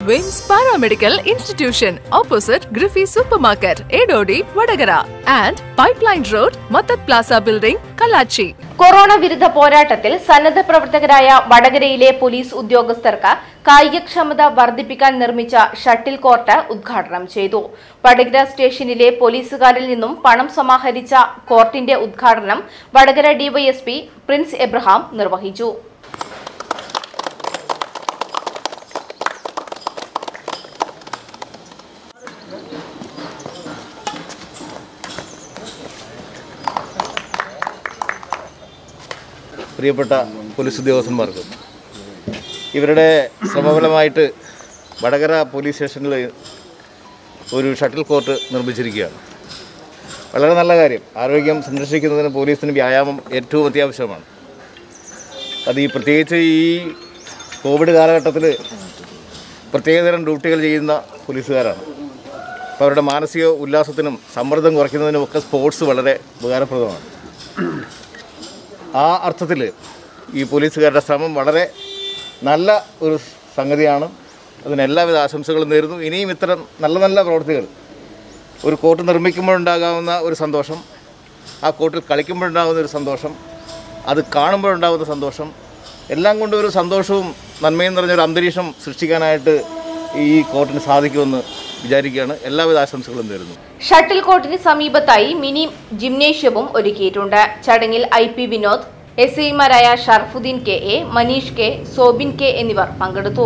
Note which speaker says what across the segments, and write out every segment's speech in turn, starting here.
Speaker 1: വിംസ് paramedical institution opposite Griffy super market Edodi Vadakara and pipeline road Mathath plaza building Kallachi
Speaker 2: corona വിരുദ്ധ പോരാട്ടത്തിൽ സന്നദ്ധ പ്രവർത്തകരായ വടകരയിലെ പോലീസ് ഉദ്യോഗസ്ഥർക്ക് കായികക്ഷമത വർദ്ധിപ്പിക്കാൻ നിർമ്മിച്ച ഷട്ടിൽ കോർട്ട് ഉദ്ഘാടനം ചെയ്തു വടകര സ്റ്റേഷനിലെ പോലീസുകാരിൽ നിന്നും പണം സമാഹരിച്ച കോർട്ടിന്റെ ഉദ്ഘാടനം വടകര ഡിവൈഎസ്പി പ്രിൻസ് എബ്രഹാം നിർവഹിച്ചു
Speaker 3: പ്രിയപ്പെട്ട പോലീസ് ഉദ്യോഗസ്ഥന്മാർക്കും ഇവരുടെ ശ്രമഫലമായിട്ട് വടകര പോലീസ് സ്റ്റേഷനിൽ ഒരു ഷട്ടിൽ കോർട്ട് നിർമ്മിച്ചിരിക്കുകയാണ് വളരെ നല്ല കാര്യം ആരോഗ്യം സംരക്ഷിക്കുന്നതിന് പോലീസിന് വ്യായാമം ഏറ്റവും അത്യാവശ്യമാണ് അത് ഈ പ്രത്യേകിച്ച് ഈ കോവിഡ് കാലഘട്ടത്തിൽ പ്രത്യേകതരം ഡ്യൂട്ടികൾ ചെയ്യുന്ന പോലീസുകാരാണ് അപ്പോൾ അവരുടെ മാനസിക ഉല്ലാസത്തിനും സമ്മർദ്ദം കുറയ്ക്കുന്നതിനും ഒക്കെ സ്പോർട്സ് വളരെ ഉപകാരപ്രദമാണ് ആ അർത്ഥത്തിൽ ഈ പോലീസുകാരുടെ ശ്രമം വളരെ നല്ല ഒരു സംഗതിയാണ് അതിന് എല്ലാവിധ ആശംസകളും നേരുന്നു ഇനിയും ഇത്തരം നല്ല നല്ല പ്രവൃത്തികൾ ഒരു കോർട്ട് നിർമ്മിക്കുമ്പോഴുണ്ടാകാവുന്ന ഒരു സന്തോഷം ആ കോർട്ടിൽ കളിക്കുമ്പോഴുണ്ടാകുന്ന ഒരു സന്തോഷം അത് കാണുമ്പോഴുണ്ടാകുന്ന സന്തോഷം എല്ലാം കൊണ്ടും ഒരു സന്തോഷവും നന്മയും നിറഞ്ഞൊരു അന്തരീക്ഷം സൃഷ്ടിക്കാനായിട്ട് ഈ കോർട്ടിന് സാധിക്കുമെന്ന് വിചാരിക്കുകയാണ് എല്ലാവിധ ആശംസകളും നേരുന്നു
Speaker 2: ഷട്ടിൽ കോർട്ടിന് സമീപത്തായി മിനി ജിംനേഷ്യവും ഒരുക്കിയിട്ടുണ്ട് ചടങ്ങിൽ ഐ പി വിനോദ് എസ് ഐമാരായ Sharafuddin K A Manish K Sobin K എന്നിവർ പങ്കെടുത്തു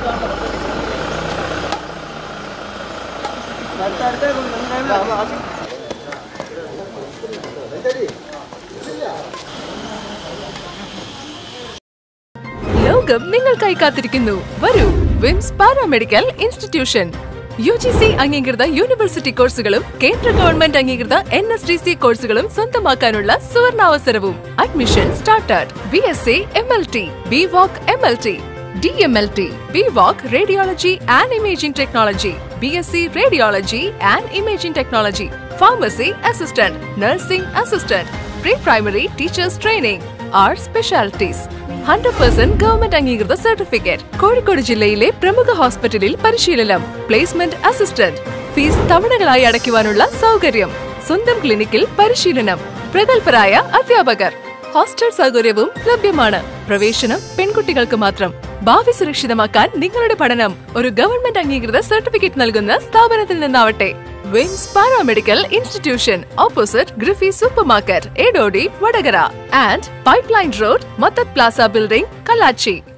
Speaker 1: ലോകം നിങ്ങൾക്കായി കാത്തിരിക്കുന്നു വരൂ VIMS paramedical institution U G C അംഗീകൃത യൂണിവേഴ്സിറ്റി കോഴ്സുകളും കേന്ദ്ര ഗവൺമെന്റ് അംഗീകൃത എൻ എസ് ഡി സി കോഴ്സുകളും സ്വന്തമാക്കാനുള്ള സുവർണാവസരവും admission started B S C M L T B voc M L T D M L T B voc radiology and imaging technology B S C radiology and imaging technology pharmacy assistant nursing assistant pre primary teachers training our specialities hundred percent government അംഗീകൃത certificate Kozhikode ജില്ലയിലെ പ്രമുഖ ഹോസ്പിറ്റലിൽ പരിശീലനം placement assistant fees തവണകളായി അടയ്ക്കുവാനുള്ള സൗകര്യം സ്വന്തം ക്ലിനിക്കിൽ പരിശീലനം പ്രഗത്ഭരായ അധ്യാപകർ ഹോസ്റ്റൽ സൗകര്യവും ലഭ്യമാണ് പ്രവേശനം പെൺകുട്ടികൾക്ക് മാത്രം ഭാവി സുരക്ഷിതമാക്കാൻ നിങ്ങളുടെ പഠനം ഒരു ഗവൺമെന്റ് അംഗീകൃത സർട്ടിഫിക്കറ്റ് നൽകുന്ന സ്ഥാപനത്തിൽ നിന്നാവട്ടെ VIMS paramedical institution opposite Griffy super market Edodi Vadakara and pipeline road Mathath plaza building Kallachi